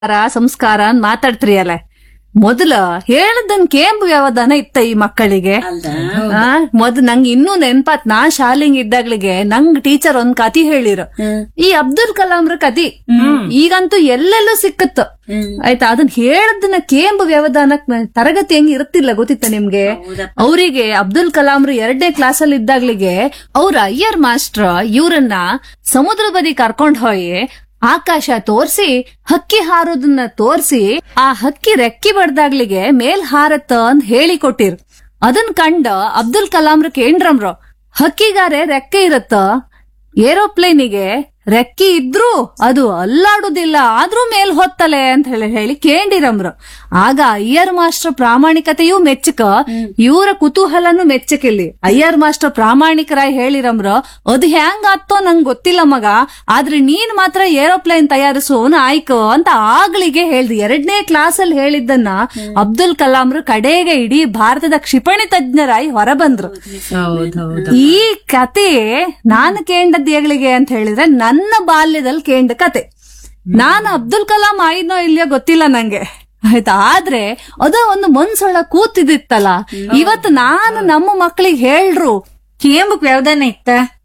ಸಂಸ್ಕಾರ ಅಂತ ಮಾತಾಡ್ತ್ರಿ ಅಲ್ಲ ಮೊದಲ ಹೇಳದನ್ ಕೇಂಬು ವ್ಯವಧಾನ ಇತ್ತ ಈ ಮಕ್ಕಳಿಗೆ ಅಲ್ದ ಆ, ಮೊದ್ ನಂಗ್ ಇನ್ನೂ ನೆನ್ಪಾತ್ ನಾ ಶಾಲೆಂಗ್ ಇದ್ದಾಗ್ಲಿಗೆ ನಂಗ್ ಟೀಚರ್ ಒಂದ್ ಕತಿ ಹೇಳಿರು ಈ ಅಬ್ದುಲ್ ಕಲಾಂರ ಕತಿ ಈಗಂತೂ ಎಲ್ಲೆಲ್ಲೂ ಸಿಕ್ಕತ್ತು ಆಯ್ತಾ ಅದನ್ನ ಹೇಳದನ್ನ ಕೇಂಬು ವ್ಯವಧಾನ ತರಗತಿ ಹೆಂಗ್ ಇರುತ್ತಿಲ್ಲ ಗೊತ್ತಿತ್ತ ನಿಮ್ಗೆ ಅವರಿಗೆ ಅಬ್ದುಲ್ ಕಲಾಂರು ಎರಡನೇ ಕ್ಲಾಸ್ ಅಲ್ಲಿ ಇದ್ದಾಗ್ಲಿಗೆ ಅವ್ರ ಅಯ್ಯರ್ ಮಾಸ್ಟ್ರ ಇವ್ರನ್ನ ಸಮುದ್ರ ಬದಿ ಕರ್ಕೊಂಡ್ ಹೋಗಿ ಆಕಾಶ ತೋರ್ಸಿ ಹಕ್ಕಿ ಹಾರೋದನ್ನ ತೋರ್ಸಿ ಆ ಹಕ್ಕಿ ರೆಕ್ಕಿ ಬಡ್ದಾಗ್ಲಿಗೆ ಮೇಲ್ ಹಾರತ್ತ ಅಂತ ಹೇಳಿ ಕೊಟ್ಟಿರ್ ಅದನ್ ಕಂಡ ಅಬ್ದುಲ್ ಕಲಾಂರ ಕೇಂದ್ರಮ್ರು ಹಕ್ಕಿಗಾರೆ ರೆಕ್ಕೆ ಇರತ್ತ ಏರೋಪ್ಲೇನಿಗೆ ರೆಕ್ಕಿ ಇದ್ರೂ ಅದು ಅಲ್ಲಾಡುದಿಲ್ಲ ಆದ್ರೂ ಮೇಲ್ ಹೊತ್ತಲೆ ಅಂತ ಹೇಳಿ ಹೇಳಿ ಕೇಂಡಿರಮ್ರು ಆಗ ಅಯ್ಯರ್ ಮಾಸ್ಟರ್ ಪ್ರಾಮಾಣಿಕತೆಯೂ ಮೆಚ್ಚಕ ಇವರ ಕುತೂಹಲನು ಮೆಚ್ಚಕಿಲ್ಲಿ ಅಯ್ಯರ್ ಮಾಸ್ಟರ್ ಪ್ರಾಮಾಣಿಕರಾಗಿ ಹೇಳಿರಮ್ರ ಅದು ಹ್ಯಾಂಗ್ ಆತ್ತೋ ನಂಗ್ ಗೊತ್ತಿಲ್ಲ ಮಗ ಆದ್ರೆ ನೀನ್ ಮಾತ್ರ ಏರೋಪ್ಲೇನ್ ತಯಾರಿಸೋನ್ ಆಯ್ಕೋ ಅಂತ ಆಗ್ಲಿಗೆ ಹೇಳ್ದಿ ಎರಡನೇ ಕ್ಲಾಸ್ ಅಲ್ಲಿ ಹೇಳಿದ್ದನ್ನ ಅಬ್ದುಲ್ ಕಲಾಂರು ಕಡೆಗೆ ಇಡೀ ಭಾರತದ ಕ್ಷಿಪಣಿ ತಜ್ಞರಾಗಿ ಹೊರಬಂದ್ರು ಹೌದೌದು ಈ ಕತೆ ನಾನು ಕೇಂಡದ್ ಏಗಳಿಗೆ ಅಂತ ಹೇಳಿದ್ರೆ ನನ್ನ ಬಾಲ್ಯದಲ್ಲಿ ಕೇಂಡ ಕತೆ ನಾನು ಅಬ್ದುಲ್ ಕಲಾಂ ಆಯ್ನೋ ಇಲ್ಲಯೋ ಗೊತ್ತಿಲ್ಲ ನಂಗೆ ಆಯ್ತಾ ಆದ್ರೆ ಅದ ಒಂದು ಮನ್ಸೊಳ ಕೂತಿದಿತ್ತಲ್ಲ ಇವತ್ತು ನಾನು ನಮ್ಮ ಮಕ್ಕಳಿಗೆ ಹೇಳ್ರು ಕೇಂಬಕ್ ವ್ಯವಧಾನ ಇತ್ತ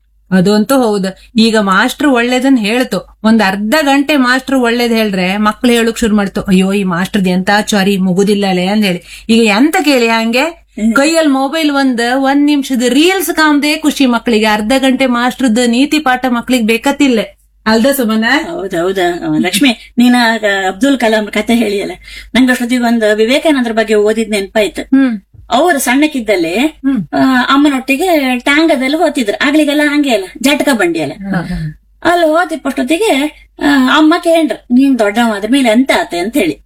ಅದಂತೂ ಹೌದು ಈಗ ಮಾಸ್ಟರ್ ಒಳ್ಳೇದನ್ ಹೇಳ್ತು ಒಂದ್ ಅರ್ಧ ಗಂಟೆ ಮಾಸ್ಟರ್ ಒಳ್ಳೇದ್ ಹೇಳ್ರೆ ಮಕ್ಳು ಹೇಳಕ್ ಶುರು ಮಾಡ್ತು ಅಯ್ಯೋ ಈ ಮಾಸ್ಟರ್ದ್ ಎಂತ ಚಾರಿ ಮುಗುದಿಲ್ಲಲೇ ಅಂತ ಹೇಳಿ ಈಗ ಎಂತ ಕೇಳಿ ಹಂಗೆ ಕೈಯಲ್ಲಿ ಮೊಬೈಲ್ ಒಂದ್ ಒಂದ್ ನಿಮಿಷದ ರೀಲ್ಸ್ ಕಾಮ್ದೆ ಖುಷಿ ಮಕ್ಳಿಗೆ ಅರ್ಧ ಗಂಟೆ ಮಾಸ್ಟರ್ದ ನೀತಿ ಪಾಠ ಮಕ್ಳಿಗೆ ಬೇಕತ್ತಿಲ್ಲ ಅಲ್ದ ಸುಮನ ಹೌದೌದ ಲಕ್ಷ್ಮಿ ನೀನ ಆಗ ಅಬ್ದುಲ್ ಕಲಾಂ ಕತೆ ಹೇಳಿಯಲ್ಲ ನಂಗೆ ಅಷ್ಟೊತ್ತಿಗೆ ಒಂದು ವಿವೇಕಾನಂದರ ಬಗ್ಗೆ ಓದಿದ್ ನೆನ್ಪಾಯ್ತು ಹ್ಮ್ ಅವ್ರು ಸಣ್ಣಕ್ಕಿದ್ದಲ್ಲಿ ಆ, ಅಮ್ಮನೊಟ್ಟಿಗೆ ಟ್ಯಾಂಗದಲ್ಲಿ ಹೋಗ್ತಿದ್ರು ಆಗ್ಲಿಗೆಲ್ಲ ಹಂಗೆ ಅಲ್ಲ ಜಟಕ ಬಂಡಿ ಅಲ್ಲ ಅಲ್ಲಿ ಹೋದಿಪ್ಪಷ್ಟೊತ್ತಿಗೆ ಆ, ಅಮ್ಮ ಕೇಂದ್ರ ನೀನ್ ದೊಡ್ಡವಾದ ಮೇಲೆ ಎಂತ ಆತೆ ಅಂತ ಹೇಳಿ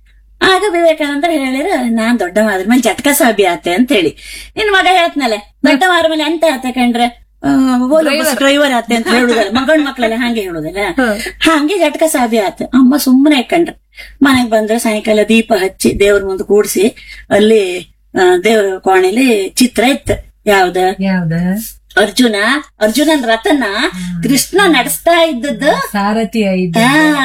ಆಗ ವಿವೇಕಾನಂದ್ರ ಹೇಳಿರ ನಾನ್ ದೊಡ್ಡವಾದ ಮೇಲೆ ಜಟಕ ಸಾಬಿ ಆತೆ ಅಂತ ಹೇಳಿ ನಿನ್ ಮಗ ಹೇಳ್ತನಲ್ಲ ದೊಡ್ಡವಾದ ಮೇಲೆ ಎಂತ ಆತೆ ಕಂಡ್ರೆ ಡ್ರೈವರ್ ಆತೆ ಅಂತ ಹೇಳುದಲ್ಲ ಮಗನ್ ಮಕ್ಳೆಲ್ಲ ಹಂಗೆ ಹೇಳುದಲ್ಲ ಹಂಗೆ ಜಟಕ ಸಾಬಿ ಆತ ಅಮ್ಮ ಸುಮ್ಮನೆ ಕಂಡ್ರೆ ಮನೆಗ್ ಬಂದ್ರೆ ಸಾಯಂಕಾಲ ದೀಪ ಹಚ್ಚಿ ದೇವ್ರ ಮುಂದೆ ಕೂಡ್ಸಿ ಅಲ್ಲಿ ಆ, ದೇವ್ರ ಕೋಣೆಲಿ ಚಿತ್ರ ಇತ್ತು ಯಾವ್ದ ಯಾವ್ದ ಅರ್ಜುನ ಅರ್ಜುನನ್ ರಥನ ಕೃಷ್ಣ ನಡೆಸ್ತಾ ಇದ್ದದ್ದು ಸಾರಥಿ ಐದು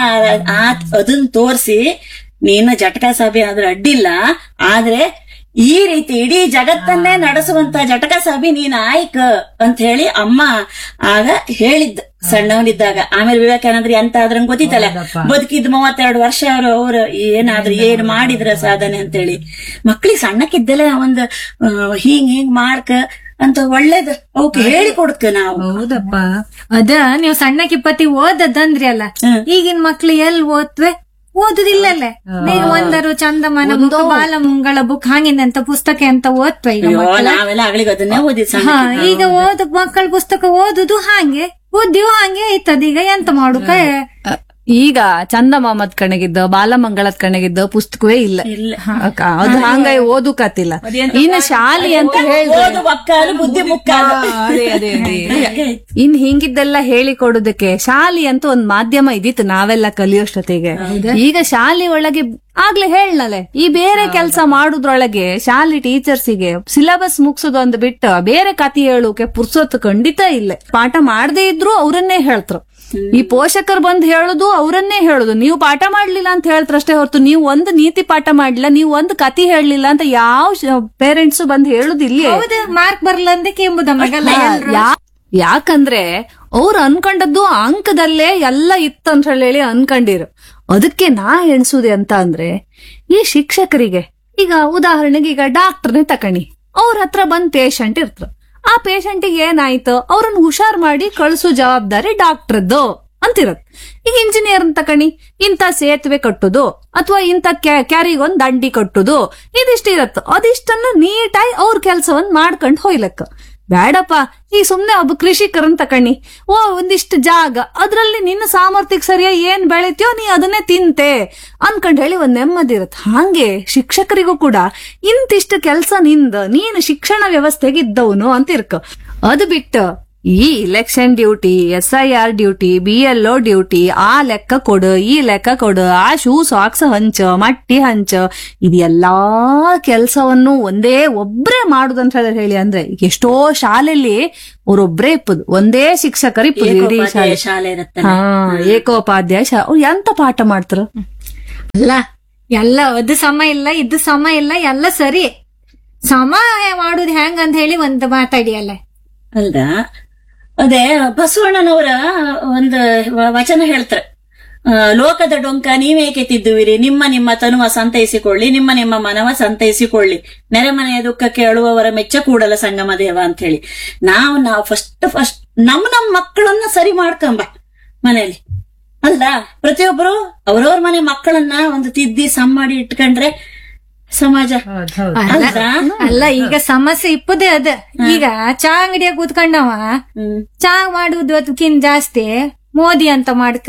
ಆ ಅದನ್ನ ತೋರ್ಸಿ ನೀನು ಜಟಕ ಸಭೆ ಆದ್ರೆ ಅಡ್ಡಿಲ್ಲ ಆದ್ರೆ ಈ ರೀತಿ ಇಡೀ ಜಗತ್ತನ್ನೇ ನಡೆಸುವಂತ ಜಟಕ ಸಭೆ ನೀನ್ ಆಯ್ಕ ಅಂತ ಹೇಳಿ ಅಮ್ಮ ಆಗ ಹೇಳಿದ್ದ ಸಣ್ಣವನಿದ್ದಾಗ ಆಮೇಲೆ ವಿವೇಕಾನಂದ್ರ ಎಂತ ಆದ್ರಂಗ್ ಗೊತ್ತಿತ್ತಲ್ಲ ಬದುಕಿದ್ ಮೂವತ್ತೆರಡು ವರ್ಷ ಅವರು ಅವ್ರು ಏನಾದ್ರು ಏನ್ ಮಾಡಿದ್ರ ಸಾಧನೆ ಅಂತ ಹೇಳಿ ಮಕ್ಳಿಗೆ ಸಣ್ಣಕ್ಕಿದ್ದಲ್ಲ ಒಂದ್ ಆ, ಹಿಂಗ್ ಹಿಂಗ್ ಮಾಡ್ಕ ಅಂತ ಒಳ್ಳೇದ್ ಅವಕ್ಕೆ ಹೇಳಿ ಕೊಡ್ಕ ನಾವು ಹೌದಪ್ಪ ಅದ ನೀವು ಸಣ್ಣಕ್ಕಿಪ್ಪತ್ತಿ ಓದದಂದ್ರಿ ಅಲ್ಲ ಈಗಿನ ಮಕ್ಳು ಎಲ್ ಓದ್ವೆ ಓದುದಿಲ್ಲಲ್ಲೇ ನೀವು ಒಂದರು ಚಂದಮಾನ ಬುಕ್ ಬಾಲಮಂಗಳ ಬುಕ್ ಹಾಗಿನಂತ ಪುಸ್ತಕ ಅಂತ ಓದ್ವೆ ಈಗ ಅಯ್ಯೋ, ನಾವೆಲ್ಲ ಆಗ್ಲಿಗೆ ಅದನ್ನೇ ಓದಿದ್ ಸಣ್ಣ ಹಾ ಈಗ ಓದ ಮಕ್ಕಳ ಪುಸ್ತಕ ಓದುದು ಹಾಗೆ ಓದಿಯೋ ಹಾಗೆ ಐತದ ಈಗ ಎಂತ ಮಾಡುಕ ಅ, ಈಗ ಚಂದಮಾಮದ್ ಕಣಗಿದ್ದ ಬಾಲಮಂಗಳದ್ ಕಣಗಿದ್ದ ಪುಸ್ತಕವೇ ಇಲ್ಲ ಇಲ್ಲ. ಅಕ್ಕ, ಅದು ಹಂಗಾಗಿ ಓದುಕತ್ತಿಲ್ಲ ಇನ್ನು ಶಾಲೆ ಅಂತ ಹೇಳಿದ್ರೆ ಓದು ಮಕ್ಕಳು ಬುದ್ಧಿ ಮುಕ್ಕಾಲು ಅದೇ, ಅದೇ, ಅದೇ. ಇನ್ ಹಿಂಗಿದ್ದೆಲ್ಲ ಹೇಳಿ ಕೊಡೋದಕ್ಕೆ ಶಾಲೆ ಅಂತ ಒಂದ್ ಮಾಧ್ಯಮ ಇದಿತ್ತು ನಾವೆಲ್ಲ ಕಲಿಯೋಷ್ಟೊತ್ತಿಗೆ ಈಗ ಶಾಲೆ ಒಳಗೆ ಆಗ್ಲೇ ಹೇಳಲೆ ಈ ಬೇರೆ ಕೆಲಸ ಮಾಡುದ್ರೊಳಗೆ ಶಾಲೆ ಟೀಚರ್ಸಿಗೆ ಸಿಲೆಬಸ್ ಮುಗ್ಸೋದೊಂದು ಬಿಟ್ಟು ಬೇರೆ ಕತೆ ಹೇಳೋಕೆ ಪುರ್ಸೊತ್ತು ಖಂಡಿತ ಇಲ್ಲ ಪಾಠ ಮಾಡದೇ ಇದ್ರು ಅವರನ್ನೇ ಹೇಳ್ತ್ರು ಈ ಪೋಷಕರು ಬಂದ್ ಹೇಳುದು ಅವರನ್ನೇ ಹೇಳುದು ನೀವು ಪಾಠ ಮಾಡ್ಲಿಲ್ಲ ಅಂತ ಹೇಳ್ತಾರಷ್ಟೇ ಹೊರತು ನೀವು ಒಂದು ನೀತಿ ಪಾಠ ಮಾಡ್ಲಿಲ್ಲ ನೀವು ಒಂದು ಕತಿ ಹೇಳಲಿಲ್ಲ ಅಂತ ಯಾವ ಪೇರೆಂಟ್ಸ್ ಬಂದ್ ಹೇಳುದಿಲ್ಲ ಹೌದು ಮಾರ್ಕ್ ಬರ್ಲಂದಕ್ಕೆ ಎಂಬುದ ಮಗಲ್ಲ ಎಲ್ರು. ಯಾ- ಯಾಕಂದ್ರೆ ಅವ್ರು ಅನ್ಕೊಂಡದ್ದು ಅಂಕದಲ್ಲೇ ಎಲ್ಲ ಇತ್ತಂತ ಹೇಳಿ ಅನ್ಕೊಂಡಿರು ಅದಕ್ಕೆ ನಾ ಎಣಿಸುದೆ ಅಂತ ಅಂದ್ರೆ ಈ ಶಿಕ್ಷಕರಿಗೆ ಈಗ ಉದಾಹರಣೆಗೆ ಈಗ ಡಾಕ್ಟರ್ನೇ ತಕಣಿ ಅವ್ರ ಹತ್ರ ಬಂದ್ ಪೇಷಂಟ್ ಇರ್ತಾರ ಆ ಪೇಷಂಟಿಗೆ ಏನಾಯ್ತು ಅವ್ರನ್ನ ಹುಷಾರ್ ಮಾಡಿ ಕಳ್ಸೋ ಜವಾಬ್ದಾರಿ ಡಾಕ್ಟರ್ದು ಅಂತಿರತ್ ಈಗ ಇಂಜಿನಿಯರ್ ತಕಣಿ ಇಂಥ ಸೇತುವೆ ಕಟ್ಟುದು ಅಥವಾ ಇಂಥ ಕ್ಯಾರಿಗೆ ಒಂದ್ ದಂಡಿ ಕಟ್ಟುದು ಇದಿಷ್ಟ ಇರತ್ತ ಅದಿಷ್ಟನ್ನು ನೀಟಾಗಿ ಅವ್ರ ಕೆಲ್ಸವನ್ನ ಮಾಡ್ಕೊಂಡ್ ಹೋಯ್ಲಕ್ಕ ಬೇಡಪ್ಪ ಈ ಸುಮ್ನೆ ಒಬ್ಬ ಕೃಷಿಕರನ್ ತಕಣಿ ಓ ಒಂದಿಷ್ಟು ಜಾಗ ಅದ್ರಲ್ಲಿ ನಿನ್ನ ಸಾಮರ್ಥ್ಯಕ್ಕೆ ಸರಿಯಾಗಿ ಏನ್ ಬೆಳಿತೀಯೋ ನೀ ಅದನ್ನೇ ತಿಂತೆ ಅನ್ಕೊಂಡ್ ಹೇಳಿ ಒಂದ್ ನೆಮ್ಮದಿ ಇರತ್ತೆ ಹಾಗೆ ಶಿಕ್ಷಕರಿಗೂ ಕೂಡ ಇಂತಿಷ್ಟು ಕೆಲ್ಸ ನಿಂದ ನೀನು ಶಿಕ್ಷಣ ವ್ಯವಸ್ಥೆಗೆ ಇದ್ದವನು ಅಂತ ಇರ್ಕ ಅದು ಬಿಟ್ಟು ಈ election duty S I R duty B L O duty ಆ ಲೆಕ್ಕ ಕೊಡು ಈ ಲೆಕ್ಕ ಕೊಡು ಆ ಶೂ ಸಾಕ್ಸ್ ಹಂಚ ಮಟ್ಟಿ ಹಂಚ ಇದೆಲ್ಲಾ ಕೆಲಸವನ್ನು ಒಂದೇ ಒಬ್ರೇ ಮಾಡುದಂತ ಹೇಳಿ- ಹೇಳಿ ಅಂದ್ರೆ ಈಗ ಎಷ್ಟೋ ಶಾಲೆಯಲ್ಲಿ ಅವ್ರೊಬ್ರೇ ಇಪ್ಪದು ಒಂದೇ ಶಿಕ್ಷಕರು ಇಪ್ಪದು ಇಡೀ ಏಕೋಪಾಧ್ಯಾಯ ಶಾಲೆ ಶಾಲೆ ಇರುತ್ತೆ ಹಾ ಏಕೋಪಾಧ್ಯಾಯ ಶಾ ಅವ್ರು ಎಂತ ಪಾಠ ಮಾಡ್ತಾರ ಅಲ್ಲ ಎಲ್ಲ ಅದು ಸಮ ಇಲ್ಲ ಇದು ಸಮ ಇಲ್ಲ ಎಲ್ಲ ಸರಿ ಸಮ ಮಾಡುದು ಹೆಂಗ್ ಅಂತ ಹೇಳಿ ಒಂದು ಮಾತಾಡಿಯಲ್ಲ ಅಲ್ದ ಅದೇ ಬಸವಣ್ಣನವರ ಒಂದು ವ- ವಚನ ಹೇಳ್ತಾರೆ ಆ, ಲೋಕದ ಡೊಂಕ ನೀವೇಕೆ ತಿದ್ದುವಿರಿ ನಿಮ್ಮ ನಿಮ್ಮ ತನುವ ಸಂತೈಸಿಕೊಳ್ಳಿ ನಿಮ್ಮ ನಿಮ್ಮ ಮನವ ಸಂತೈಸಿಕೊಳ್ಳಿ ನೆರೆಮನೆಯ ದುಃಖಕ್ಕೆ ಅಳುವವರ ಮೆಚ್ಚ ಕೂಡಲ ಸಂಗಮ ದೇವ ಅಂತ ಹೇಳಿ ನಾವು ನಾವು ಫಸ್ಟ್ ಫಸ್ಟ್ ನಮ್ಮ ನಮ್ಮ ಮಕ್ಕಳನ್ನ ಸರಿ ಮಾಡ್ಕೊಂಬ ಮನೆಯಲ್ಲಿ ಅಲ್ಲ ಪ್ರತಿಯೊಬ್ಬರು ಅವ್ರವ್ರ ಮನೆ ಮಕ್ಕಳನ್ನ ಒಂದು ತಿದ್ದಿ ಸಮ್ ಮಾಡಿ ಇಟ್ಕೊಂಡ್ರೆ ಸಮಾಜ ಅಲ್ಲ ಅಲ್ದಾ? ಅಲ್ಲ ಈಗ ಸಮಸ್ಯೆ ಇಪ್ಪದೇ ಅದ ಈಗ ಚಾ ಅಂಗಡಿಯಾಗ ಕೂತ್ಕೊಂಡವ ಹ್ಮ್ ಚಾ ಮಾಡುದು ಅದಕ್ಕಿಂತ ಜಾಸ್ತಿ ಮೋದಿ ಅಂತ ಮಾಡ್ಕ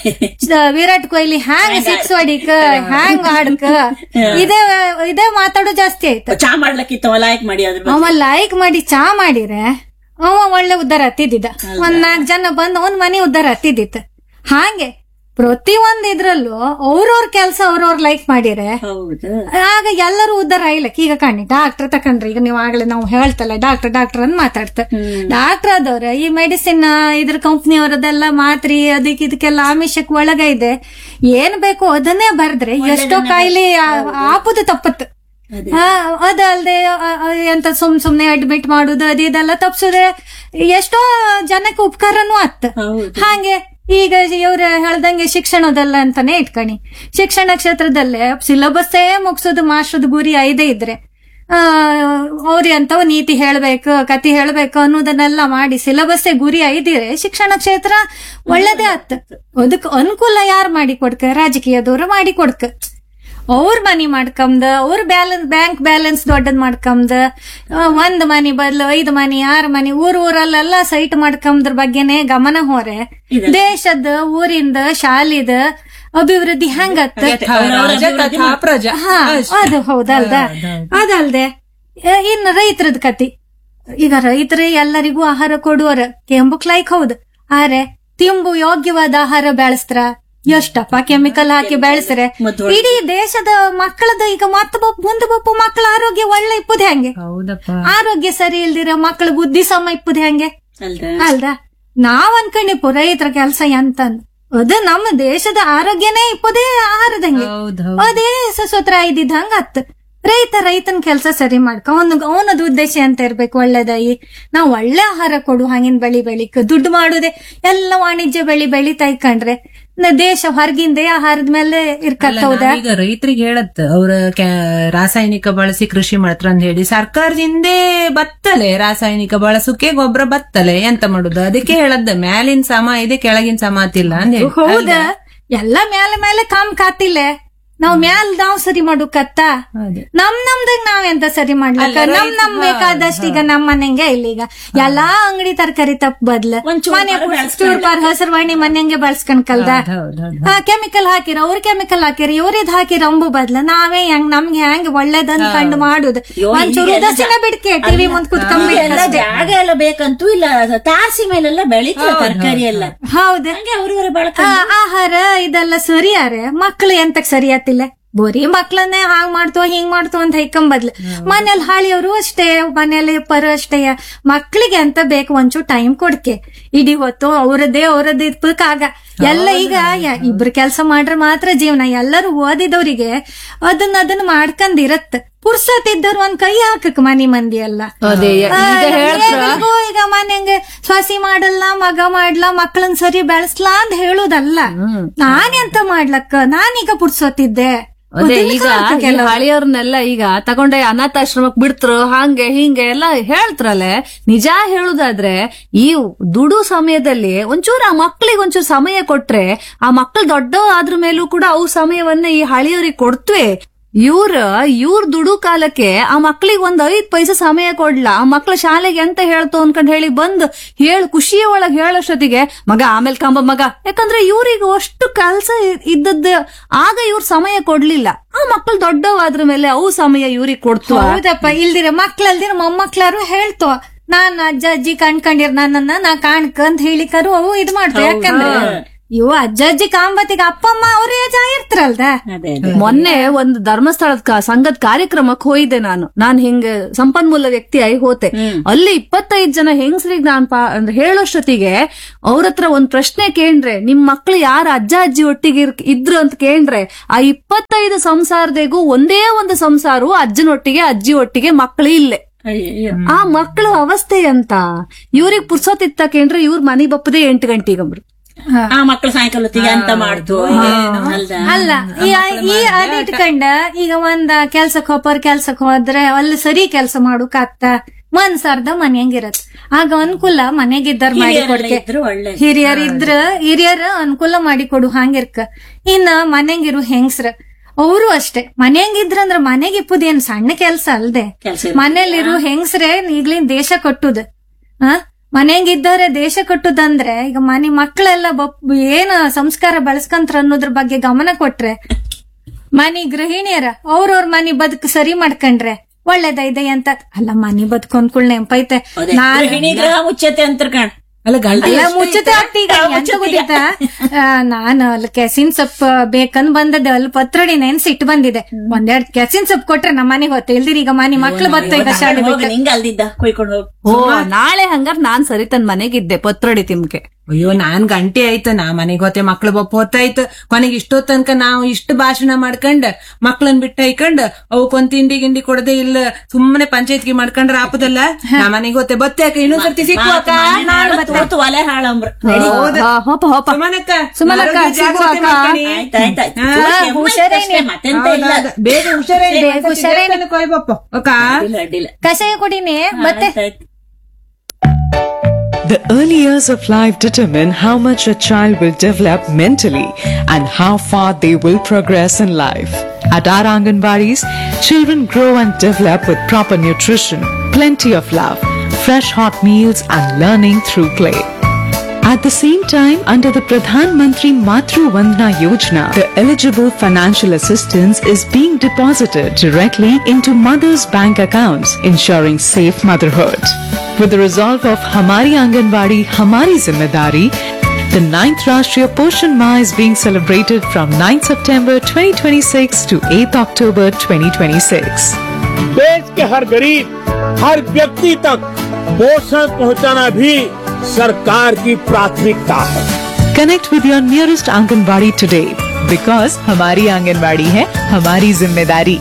ಚ- ವಿರಾಟ್ ಕೊಹ್ಲಿ ಹ್ಯಾಂಗ್ ಸಿಕ್ಸ್ ಹೊಡಿಕ ಹ್ಯಾಂಗ್ ಆಡ್ಕ ಇದೇ ಇದೇ ಮಾತಾಡೋ ಜಾಸ್ತಿ ಆಯ್ತು ಚಾ ಮಾಡ್ಲಕ್ಕಿತ್ತವ ಲೈಕ್ ಮಾಡಿ ಅದ್ರ ಬಗ್ಗೆ. ಅವ ಲೈಕ್ ಮಾಡಿ ಚಾ ಮಾಡಿದ್ರೆ ಅವ ಒಳ್ಳೆ ಉದ್ದಾರ ಹತ್ತಿದ್ದ ಒಂದ್ ನಾಲ್ಕ್ ಜನ ಬಂದ್ ಅವನ್ ಮನೆ ಉದ್ದಾರ ಹತ್ತಿದ್ದಿತ್ತು ಹಾಗೆ ಪ್ರತಿ ಒಂದ್ ಇದ್ರಲ್ಲೂ ಅವ್ರವ್ರ ಕೆಲ್ಸ ಅವ್ರವ್ರ ಲೈಕ್ ಮಾಡಿರೆ ಹೌದು ಆಗ ಎಲ್ಲರೂ ಉದ್ದಾರ ಆಯ್ಲಕ್ ಈಗ ಕಾಣಿ ಡಾಕ್ಟರ್ ತಕೊಂಡ್ರಿ ಈಗ ನೀವು ಆಗ್ಲೇ ನಾವು ಹೇಳ್ತಲ್ಲ ಡಾಕ್ಟರ್ ಡಾಕ್ಟರ್ ಅಂತ ಮಾತಾಡ್ತ ಡಾಕ್ಟರ್ ಆದವ್ರ ಈ ಮೆಡಿಸಿನ್ ಇದ್ರ ಕಂಪ್ನಿ ಅವರದೆಲ್ಲ ಮಾತ್ರಿ ಅದಕ್ಕೆ ಇದಕ್ಕೆಲ್ಲ ಆಮಿಷಕ್ ಒಳಗ ಇದೆ ಏನ್ ಬೇಕು ಅದನ್ನೇ ಬರ್ದ್ರೆ ಎಷ್ಟೋ ಕಾಯಿಲೆ ಆ- ಆಪುದು ತಪ್ಪತ್ತು ಹಾ ಅದಲ್ದೆ ಆ- ಆ- ಎಂತ ಸುಮ್ ಸುಮ್ನೆ ಅಡ್ಮಿಟ್ ಮಾಡುದು ಅದು ಇದೆಲ್ಲ ತಪ್ಸುದೆ ಎಷ್ಟೋ ಜನಕ್ಕೆ ಉಪಕಾರನೂ ಆತ್ ಹೌದು ಹಾಗೆ ಈಗ ಇವ್ರ ಹೇಳ್ದಂಗೆ ಶಿಕ್ಷಣದಲ್ಲ ಅಂತಾನೆ ಇಟ್ಕಣಿ ಶಿಕ್ಷಣ ಕ್ಷೇತ್ರದಲ್ಲೇ ಸಿಲಬಸ್ಸೇ ಮುಗಿಸೋದು ಮಾಸ್ಟರ್ದ ಗುರಿ ಐದೇ ಇದ್ರೆ ಆ ಅವ್ರಿ ಅಂತವ ನೀತಿ ಹೇಳ್ಬೇಕು ಕತಿ ಹೇಳ್ಬೇಕು ಅನ್ನೋದನ್ನೆಲ್ಲ ಮಾಡಿ ಸಿಲಬಸ್ಸೇ ಗುರಿ ಐದಿರೆ ಶಿಕ್ಷಣ ಕ್ಷೇತ್ರ ಒಳ್ಳೇದೇ ಆತ್ ಅದಕ್ ಅನುಕೂಲ ಯಾರು ಮಾಡಿ ಕೊಡ್ಕ ರಾಜಕೀಯದವ್ರು ಮಾಡಿ ಕೊಡ್ಕ ಅವ್ರ ಮನಿ ಮಾಡ್ಕಂದ ಅವ್ರ ಬ್ಯಾಲೆನ್ಸ್ ಬ್ಯಾಂಕ್ ಬ್ಯಾಲೆನ್ಸ್ ದೊಡ್ಡದ್ ಮಾಡ್ಕಂದ ಆ, ಒಂದ್ ಮನಿ ಬದ್ಲು ಐದ್ ಮನಿ ಆರ್ ಮನಿ ಊರ್ ಊರಲ್ಲೆಲ್ಲ ಸೈಟ್ ಮಾಡ್ಕಂದ್ರ ಬಗ್ಗೆನೆ ಗಮನ ಹೋರೆ ದೇಶದ ಊರಿಂದ ಶಾಲಿದ ಅಭಿವೃದ್ಧಿ ಹೆಂಗತ್ತ ರಾಜ ತಥಾ ಪ್ರಜಾ ಹಾ ಅದು ಹೌದಲ್ದ ಅದಲ್ದೆ ಆ, ಇನ್ನು ರೈತರದ್ ಕತಿ ಈಗ ರೈತರೇ ಎಲ್ಲರಿಗೂ ಆಹಾರ ಕೊಡುವರ ಕೆಂಬುಕ್ ಲೈಕ್ ಹೌದು ಆರೆ ತಿಂಬು ಯೋಗ್ಯವಾದ ಆಹಾರ ಬೆಳೆಸ್ತಾರ ಎಷ್ಟಪ್ಪ ಕೆಮಿಕಲ್ ಹಾಕಿ ಬೆಳೆಸ್ರೆ ಮದ್ದು ಇಡೀ ದೇಶದ ಮಕ್ಕಳದ ಈಗ ಮತ್ತ ಬಪ್ ಮುಂದೆ ಬಪ್ಪು ಮಕ್ಕಳ ಆರೋಗ್ಯ ಒಳ್ಳೆ ಇಪ್ಪುದ್ ಹೆಂಗೆ ಹೌದಪ್ಪ ಆರೋಗ್ಯ ಸರಿ ಇಲ್ದಿರ ಮಕ್ಕಳ ಬುದ್ಧಿ ಸಮ ಇಪ್ಪುದ್ ಹೆಂಗೆ ಅಲ್ದ ಅಲ್ದ ನಾವ್ ಅನ್ಕೊಂಡಿಪ್ಪು ರೈತರ ಕೆಲಸ ಎಂತಂದ್ ಅದು ನಮ್ಮ ದೇಶದ ಆರೋಗ್ಯನೇ ಇಪ್ಪದೇ ಆಹಾರದಂಗೆ ಹೌದ್ ಅದೇ ಸಸೂತ್ರ ಇದ್ದಿದ್ದಂಗ ಅತ್ ರೈತ ರೈತನ ಕೆಲಸ ಸರಿ ಮಾಡ್ಕ ಅವನ ಅವನದು ಉದ್ದೇಶ ಅಂತ ಇರ್ಬೇಕು ಒಳ್ಳೇದಾಗಿ ನಾವ್ ಒಳ್ಳೆ ಆಹಾರ ಕೊಡು ಹಂಗಿನ ಬೆಳಿ ಬೆಳಿಕ್ ದುಡ್ಡು ಮಾಡುದೇ ಎಲ್ಲ ವಾಣಿಜ್ಯ ಬೆಳಿ ಬೆಳಿತಾ ಇಕ್ಕಂಡ್ರೆ ನ- ದೇಶ ಹೊರಗಿಂದೇ ಆಹಾರದ ಮೇಲೆ ಇರ್ಕತ್ತ ಹೌದಾ ಈಗ ರೈತರಿಗೆ ಹೇಳತ್ ಅವ್ರ ಕ್ಯಾ- ರಾಸಾಯನಿಕ ಬಳಸಿ ಕೃಷಿ ಮಾಡ್ತಾರ ಅಂತ ಹೇಳಿ ಸರ್ಕಾರದಿಂದೇ ಬತ್ತಲೆ ರಾಸಾಯನಿಕ ಬಳಸಕ್ಕೆ ಗೊಬ್ಬರ ಬತ್ತಲೆ ಎಂತ ಮಾಡುದು ಅದಕ್ಕೆ ಹೇಳದ್ದ ಮ್ಯಾಲಿನ ಸಮ ಇದೆ ಕೆಳಗಿನ ಸಮ ಅತಿಲ್ಲ ಅಂತ ಹೇಳಿ ಹೌದ ಎಲ್ಲ ಮೇಲೆ ಮೇಲೆ ಕಾಮ್ ಕಾತಿಲ್ಲ ನಾವ್ ಮ್ಯಾಲ್ ನಾವ್ ಸರಿ ಕತ್ತ ಅದೇ. ನಮ್ ನಮ್ದಾಗ ನಾವ್ ಎಂತ ಸರಿ ಮಾಡ್ಲಕ್ಕ ನಮ್ ನಮ್ ಬೇಕಾದಷ್ಟು ಈಗ ನಮ್ ಮನೆಂಗೆ ಇಲ್ಲ ಈಗ ಎಲ್ಲಾ ಅಂಗಡಿ ತರಕಾರಿ ತಪ್ಪ ಬದ್ಲ ಒಂದ್ ಚೂರ್ ಮನೆ ಪಾರ್ ಬೆಳ್ಸ್ಕೊಂಡ್ ಚೂರ್ಪಾರ್ ಹಸರ್ವಾಣಿ ಮನೆಂಗೆ ಬಳಸ್ಕೊಂಡ್ ಕಲ್ದ ಹೌದ್ ಹೌದ್ ಹಾ ಕೆಮಿಕಲ್ ಹಾಕಿರ ಅವ್ರ ಕೆಮಿಕಲ್ ಹಾಕಿರ ಇವ್ರಿದ್ ಹಾಕಿರ ಅಂಬು ಬದ್ಲ ನಾವೇ ಹೆಂಗ್ ನಮ್ಗೆ ಹೆಂಗ್ ಒಳ್ಳೇದನ್ ಕಂಡು ಮಾಡುದು ಅಯ್ಯೋ, ಒಂಚೂರು ಈಗೆಲ್ಲ ಉದಾಸೀನ ಬಿಡ್ಕೆ ಟಿವಿ ಮುಂದ್ ಎಲ್ಲ ಕುತ್ಕೊಂಡ್ಬಿಟ್ಟು ಜಾಗ ಎಲ್ಲ ಬೇಕಂತೂ ಇಲ್ಲ ತಾರಸಿ ಮೇಲೆಲ್ಲ ಬೆಳೀತದೆ ತರಕಾರಿ ಎಲ್ಲ ಹೌದು ಹಂಗೆ ಅವ್ರವ್ರ ಬಳಕ ಆ, ಆಹಾರ ಇದೆಲ್ಲ ಸರಿಯಾರೆ ಮಕ್ಳು ಎಂತಕ್ ಸರಿಯಾತಿಲ್ಲ ಬರೀ ಮಕ್ಳನ್ನೇ ಹಾಂಗ್ ಮಾಡ್ತೋ ಹಿಂಗ್ ಮಾಡ್ತೋ ಅಂತ ಹೈಕೊಂಬದ್ಲು ಮನೇಲಿ ಹಾಳಿಯವರು ಅಷ್ಟೇ ಮನೇಲಿ ಪರ ಅಷ್ಟೇ ಮಕ್ಳಿಗೆ ಅಂತ ಬೇಕು ಒಂಚೂರು ಟೈಮ್ ಕೊಡ್ಕೆ ಇಡೀ ಹೊತ್ತು ಅವ್ರದ್ದೇ ಅವ್ರದ್ದು ಇರ್ಬೇಕಾಗ ಎಲ್ಲ ಈಗ ಯ- ಇಬ್ರು ಕೆಲಸ ಮಾಡ್ರೆ ಮಾತ್ರ ಜೀವನ ಎಲ್ಲರೂ ಓದಿದವ್ರಿಗೆ ಅದನ್ನ ಅದನ್ನ ಮಾಡ್ಕೊಂಡಿರತ್ ಪುರ್ಸತ್ ಇದ್ದವ್ರು ಒಂದ್ ಕೈ ಹಾಕಕ್ ಮನಿ ಮಂದಿ ಎಲ್ಲ ಅದೇ ಆ, ಈಗ ಹೇಳ್ತ್ರ ಎಲ್ರಿಗೂ ಈಗ ಮನೆಗೆ ಸೊಸಿ ಮಾಡಲ್ಲ ಮಗ ಮಾಡ್ಲ ಮಕ್ಕಳನ್ ಸರಿ ಬೆಳೆಸ್ಲಾ ಅಂತ ಹೇಳುದಲ್ಲ ನಾನೆಂತ ಮಾಡ್ಲಕ್ಕ ನಾನೀಗ ಪುಡ್ಸೋತಿದ್ದೆ ಅದೇ ಈಗ ಈ ಹಳಿಯವ್ರನ್ನೆಲ್ಲ ಈಗ ತಗೊಂಡೆ ಅನಾಥಾಶ್ರಮಕ್ ಬಿಡ್ತ್ರು ಹಂಗೆ ಹಿಂಗೆ ಎಲ್ಲ ಹೇಳ್ತ್ರಲೆ ನಿಜ ಹೇಳುದಾದ್ರೆ ಈ ದುಡು ಸಮಯದಲ್ಲಿ ಒಂಚೂರು ಆ ಮಕ್ಳಿಗೆ ಒಂಚೂರು ಸಮಯ ಕೊಟ್ರೆ ಆ ಮಕ್ಳು ದೊಡ್ಡ ಆದ್ರ ಮೇಲೂ ಕೂಡ ಅವು ಸಮಯವನ್ನ ಈ ಹಳಿಯವ್ರಿಗೆ ಕೊಡ್ತ್ವೆ ಇವ್ರ ಇವ್ರ ದುಡು ಕಾಲಕ್ಕೆ ಆ ಮಕ್ಳಿಗೆ ಒಂದ್ ಐದ್ ಪೈಸೆ ಸಮಯ ಕೊಡ್ಲ ಆ ಮಕ್ಳ ಶಾಲೆಗೆ ಎಂತ ಹೇಳ್ತು ಅನ್ಕೊಂಡ್ ಹೇಳಿ ಬಂದ್ ಹೇಳ್ ಖುಷಿಯ ಒಳಗ್ ಹೇಳೋಷ್ಟೊತ್ತಿಗೆ ಮಗ ಆಮೇಲೆ ಕಂಬ ಮಗ ಯಾಕಂದ್ರೆ ಇವ್ರಿಗೆ ಅಷ್ಟು ಕೆಲ್ಸ ಇದ್ದದ್ದು ಆಗ ಇವ್ರ ಸಮಯ ಕೊಡ್ಲಿಲ್ಲ ಆ ಮಕ್ಳು ದೊಡ್ಡವಾದ್ರ ಮೇಲೆ ಅವು ಸಮಯ ಇವ್ರಿಗೆ ಕೊಡ್ತು ಹೌದಪ್ಪ ಇಲ್ದಿರ ಮಕ್ಳಲ್ದಿರ ಮೊಮ್ಮಕ್ಳಾರು ಹೇಳ್ತೋ ನಾನ್ ಅಜ್ಜ ಅಜ್ಜಿ ಕಣ್ಕೊಂಡಿರ್ ನನ್ನನ್ನ ನಾ ಕಾಣ್ಕ ಅಂತ ಹೇಳಿಕರು ಅವು ಇದ್ ಮಾಡ್ತಾವ ಯಾಕಂದ್ರೆ ಇವು ಅಜ್ಜ ಅಜ್ಜಿ ಕಾಂಬತ್ತಿಗೆ ಅಪ್ಪ ಅಮ್ಮ ಅವ್ರ ಏಜ್ ಆಗಿರ್ತಾರಲ್ದ ಅದೇ ಅದೇ ಮೊನ್ನೆ ಒಂದು ಧರ್ಮಸ್ಥಳದ ಕ- ಸಂಘದ ಕಾರ್ಯಕ್ರಮಕ್ಕೆ ಹೋಯಿದ್ದೆ ನಾನು ನಾನ್ ಹಿಂಗ ಸಂಪನ್ಮೂಲ ವ್ಯಕ್ತಿ ಆಗಿ ಹೋತೆ ಅಲ್ಲಿ ಇಪ್ಪತ್ತೈದು ಜನ ಹೆಂಗಸರಿಗೆ ನಾನ್ ಪಾ ಅಂದ್ರೆ ಹೇಳೋಷ್ಟೊತ್ತಿಗೆ ಅವ್ರ ಹತ್ರ ಒಂದ್ ಪ್ರಶ್ನೆ ಕೇಂಡ್ರೆ ನಿಮ್ ಮಕ್ಳು ಯಾರ ಅಜ್ಜ ಅಜ್ಜಿ ಒಟ್ಟಿಗೆ ಇರ್- ಇದ್ರು ಅಂತ ಕೇಂಡ್ರೆ ಆ ಇಪ್ಪತ್ತೈದು ಸಂಸಾರದಿಗೂ ಒಂದೇ ಒಂದು ಸಂಸಾರವು ಅಜ್ಜನೊಟ್ಟಿಗೆ ಅಜ್ಜಿ ಒಟ್ಟಿಗೆ ಮಕ್ಳು ಇಲ್ಲೇ ಅಯ್ಯಯ್ಯೋ. ಆ ಮಕ್ಕಳು ಅವಸ್ಥೆ ಅಂತ ಇವ್ರಿಗೆ ಪುರ್ಸೋತಿತ್ತ ಕೇಂದ್ರೆ ಇವ್ರ ಮನೆ ಬಪ್ಪದೆ ಎಂಟು ಗಂಟೆಗಂಬ್ರು ಆ ಮಕ್ಳು ಸಾಯಂಕಾಲ ಹೊತ್ತಿಗೆ ಅಂತ ಮಾಡ್ತು ಅಲ್ದ ಅಲ್ಲ ಈ ಈ ಅದ್ ಇಟ್ಕೊಂಡ ಈಗ ಒಂದ ಕೆಲ್ಸಕ್ ಹೋಗೋರ್ ಕೆಲ್ಸಕ್ ಹೋದ್ರೆ ಅಲ್ಲಿ ಸರಿ ಕೆಲ್ಸ ಮಾಡೋಕಾಗ್ತ ಮನ್ಸಾರ್ದ ಮನ್ಯಂಗಿರತ್ ಆಗ ಅನುಕೂಲ ಮನೆಗಿದ್ದಾರ ಮಾಡಿ ಹಿರಿಯರೆಲ್ಲ ಕೊಡ್ಕೆ ಇದ್ರು ಒಳ್ಳೆ ಹಿರಿಯರ್ ಇದ್ರ ಹಿರಿಯರ ಅನುಕೂಲ ಮಾಡಿ ಕೊಡು ಹಂಗಿರ್ಕ ಇನ್ನ ಮನೆಗಿರು ಹೆಂಗ್ಸ್ರ ಅವರು ಅಷ್ಟೇ ಮನೆಯಂಗಿದ್ರಂದ್ರ ಮನೆಗೆ ಇಪ್ಪುದೇನ್ ಸಣ್ಣ ಕೆಲ್ಸ ಅಲ್ದೆ ಕೆಲ್ಸ ಮನೇಲಿರು ಹೆಂಗ್ಸ್ರೆ ಈಗ್ಲಿನ್ ದೇಶ ಕಟ್ಟುದು ಆ ಮನೆಯಂಗಿದ್ದಾರೆ ದೇಶ ಕಟ್ಟುದಂದ್ರೆ ಈಗ ಮನೆ ಮಕ್ಕಳೆಲ್ಲ ಬಪ್ ಏನ ಸಂಸ್ಕಾರ ಬೆಳೆಸ್ಕಂತ್ರ ಅನ್ನೋದ್ರ ಬಗ್ಗೆ ಗಮನ ಕೊಟ್ರೆ ಮನಿ ಗೃಹಿಣಿಯರ ಅವ್ರವ್ರ ಮನಿ ಬದುಕು ಸರಿ ಮಾಡ್ಕೊಂಡ್ರೆ ಒಳ್ಳೇದೈದೆ ಅಂತ ಅಲ್ಲ ಮನಿ ಬದುಕೊಂಡ್ಕುಳ್ ನೆಂಪೈತೆ ಅದೇ ನಾನ್ ಗೃಹಿಣಿ ಗೃಹ ಮುಚ್ಚತೆ ಅಂತ ಕಣ್ ಅಲ್ಲ ಗಂಡ ಅಲ್ಲ ಮುಚ್ಚತೆ ಆಗ್ತೀಗ ಎಂತ ಗೊತ್ತಿತ್ತ ನಾನು ಅಲ್ಲಿ ಕೆಸಿನ್ ಸೊಪ್ಪು ಬೇಕಂದ್ ಬಂದದ್ದು ಅಲ್ಲಿ ಪತ್ರೊಡಿ ನೆನ್ಸಿ ಇಟ್ಟು ಬಂದಿದೆ ಒಂದೆರಡ್ ಕೆಸಿನ್ ಸೊಪ್ಪು ಕೊಟ್ರೆ ನಮ್ಮ ಮನೆಗೆ ಹೊತ್ತೆ ಇಲ್ದಿರಿ ಈಗ ಮನೆ ಮಕ್ಳು ಬತ್ತ ಈಗ ಶಾಲೆ ಹೋಗಿ ನಿಂಗ ಅಲ್ದಿದ್ದ ಕೊಯ್ಕೊಂಡು ಹೋಗ್ ಓ ನಾಳೆ ಹಂಗಾರ್ ನಾನ್ ಸರಿ ತನ್ ಮನೆಗಿದ್ದೆ ಪತ್ರೊಡಿ ತಿಮ್ಕೆ ಅಯ್ಯೋ ನಾನ್ ಗಂಟೆ ಆಯ್ತು ನಾ ಮನೆಗ್ ಹೋತೆ ಮಕ್ಳು ಬಪ್ಪ ಹೊತ್ತಾಯ್ತು ಕೊನೆಗೆ ಇಷ್ಟೋ ತನಕ ನಾವು ಇಷ್ಟು ಭಾಷಣ ಮಾಡ್ಕೊಂಡ್ ಮಕ್ಳನ್ ಬಿಟ್ಟ ಹೈಕೊಂಡ್ ಅವಕ್ಕೊಂದ್ ತಿಂಡಿ ಗಿಂಡಿ ಕೊಡದೆ ಇಲ್ಲ ಸುಮ್ಮನೆ ಪಂಚಾಯತ್ಗೆ ಮಾಡ್ಕೊಂಡ್ರ ಆಪದಲ್ಲ ನಾ ಮನೆಗ್ ಹೋತೆ ಬತ್ತಾಕ ಇನ್ನೊಂದ್ಸರ್ತಿ ಸಿಕ್ಕುವಕ್ಕ ತೋರ್ತು ಒಲೆ ಹಾಳಂಬ್ರ ಹಾ, ಹೋಪ ಹೋಪ ಸುಮನಕ್ಕ ಸುಮನಕ್ಕ, ಆರೋಗ್ಯ ಜಾಗ್ರತೆ ಸಿಕ್ಕುವಕ್ಕ. ಮಾಡ್ಕೊಳ್ಳಿ. ಆಯ್ತಾಯ್ತಾಯ್ತು ಹಾ, ಹುಷಾರೇನೆ ಮತ್ತೆಂತ ಇಲ್ಲ ಹೌದೌದು. ಬೇಗ ಹುಷಾರೇನು ಬೇಗ ಹುಷಾರೇನು. ಕೊಯ್ಬಪ್ಪ ಅಕ್ಕ ಅಡ್ಡಿಲ್ಲ ಅಡ್ಡಿಲ್ಲ ಕಷಾಯ ಕುಡಿನಿ ಮತ್ತೆ ಆಯ್ತಾಯ್ತು. The early years of life determine how much a child will develop mentally and how far they will progress in life. At our Anganwadis, children grow and develop with proper nutrition, plenty of love, fresh hot meals and learning through play. At the same time, under the Pradhan Mantri Matru Vandana Yojana, the eligible financial assistance is being deposited directly into mothers' bank accounts, ensuring safe motherhood. With the resolve of Hamari Anganwadi Hamari Zimmedari, the 9th Rashtriya Poshan Ma is being celebrated from 9th September 2026 to 8th October 2026. देश के हर गरीब हर व्यक्ति तक पोषण पहुंचाना भी सरकार की प्राथमिकता है Connect with your nearest Anganwadi today because Hamari Anganwadi hai Hamari Zimmedari.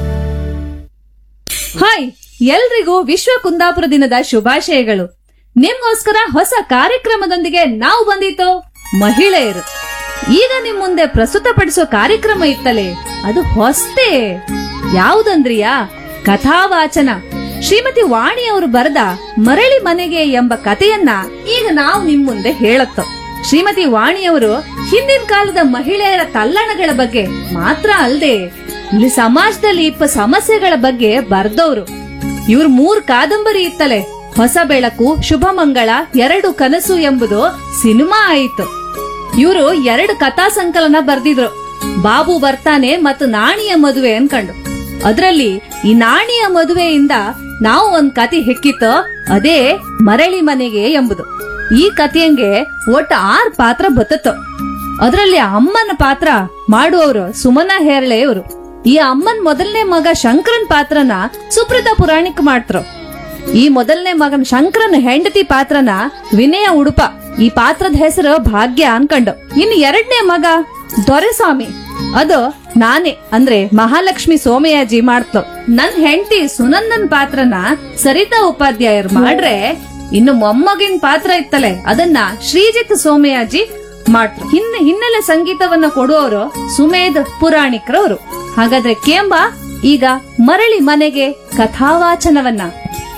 Hi ಎಲ್ರಿಗೂ ವಿಶ್ವ ಕುಂದಾಪುರ ದಿನದ ಶುಭಾಶಯಗಳು ನಿಮ್ಗೋಸ್ಕರ ಹೊಸ ಕಾರ್ಯಕ್ರಮದೊಂದಿಗೆ ನಾವು ಬಂದಿತ್ತು ಮಹಿಳೆಯರು ಈಗ ನಿಮ್ ಮುಂದೆ ಪ್ರಸ್ತುತಪಡಿಸೋ ಕಾರ್ಯಕ್ರಮ ಇತ್ತಲೇ ಅದು ಹೊಸ್ತೇ ಯಾವುದಂದ್ರಿಯಾ ಕಥಾವಾಚನ ಶ್ರೀಮತಿ ವಾಣಿ ಅವರು ಬರೆದ ಮರಳಿ ಮನೆಗೆ ಎಂಬ ಕಥೆಯನ್ನ ಈಗ ನಾವು ನಿಮ್ ಮುಂದೆ ಹೇಳತ್ತೋ ಶ್ರೀಮತಿ ವಾಣಿಯವರು ಹಿಂದಿನ ಕಾಲದ ಮಹಿಳೆಯರ ತಲ್ಲಣಗಳ ಬಗ್ಗೆ ಮಾತ್ರ ಅಲ್ಲದೆ ಇಲ್ಲಿ ಸಮಾಜದಲ್ಲಿ ಇಪ್ಪ ಸಮಸ್ಯೆಗಳ ಬಗ್ಗೆ ಬರ್ದವ್ರು ಇವ್ರ ಮೂರ್ ಕಾದಂಬರಿ ಇತ್ತಲೆ ಹೊಸ ಬೆಳಕು ಶುಭ ಮಂಗಳ ಎರಡು ಕನಸು ಎಂಬುದು ಸಿನಿಮಾ ಆಯಿತು ಇವರು ಎರಡು ಕಥಾ ಸಂಕಲನ ಬರ್ದಿದ್ರು ಬಾಬು ಬರ್ತಾನೆ ಮತ್ತು ನಾಣಿಯ ಮದುವೆ ಅನ್ಕಂಡು ಅದ್ರಲ್ಲಿ ಈ ನಾಣಿಯ ಮದುವೆಯಿಂದ ನಾವು ಒಂದ್ ಕತೆ ಹೆಕ್ಕಿತ್ತು ಅದೇ ಮರಳಿ ಮನೆಗೆ ಎಂಬುದು ಈ ಕಥೆಯಂಗೆ ಒಟ್ಟು ಆರ್ ಪಾತ್ರ ಬತ್ತತ್ತು ಅದ್ರಲ್ಲಿ ಅಮ್ಮನ ಪಾತ್ರ ಮಾಡುವವರು ಸುಮನಾ ಹೇರಳೆಯವರು ಈ ಅಮ್ಮನ್ ಮೊದಲನೇ ಮಗ ಶಂಕರನ್ ಪಾತ್ರನ ಸುಪ್ರತಾ ಪುರಾಣಿಕ್ ಮಾಡ್ತರು ಈ ಮೊದಲನೇ ಮಗನ್ ಶಂಕರನ್ ಹೆಂಡತಿ ಪಾತ್ರನ ವಿನಯ ಉಡುಪ ಈ ಪಾತ್ರದ ಹೆಸರು ಭಾಗ್ಯ ಅನ್ಕಂಡು ಇನ್ನು ಎರಡನೇ ಮಗ ದೊರೆಸ್ವಾಮಿ ಅದು ನಾನೇ ಅಂದ್ರೆ ಮಹಾಲಕ್ಷ್ಮಿ ಸೋಮಯಾಜಿ ಮಾಡ್ತೋ ನನ್ ಹೆಂಡತಿ ಸುನಂದನ್ ಪಾತ್ರನ ಸರಿತಾ ಉಪಾಧ್ಯಾಯರು ಮಾಡ್ರೆ ಇನ್ನು ಮೊಮ್ಮಗಿನ ಪಾತ್ರ ಇತ್ತಲೆ ಅದನ್ನ ಶ್ರೀಜಿತ್ ಸೋಮಯಾಜಿ ಮಾಡ್ರು ಹಿನ್ನ ಹಿನ್ನೆಲೆ ಸಂಗೀತವನ್ನ ಕೊಡುವವರು ಸುಮೇಧ್ ಪುರಾಣಿಕ್ರವರು ಹಾಗಾದ್ರೆ ಕೇಂಬ ಈಗ ಮರಳಿ ಮನೆಗೆ ಕಥಾವಾಚನವನ್ನ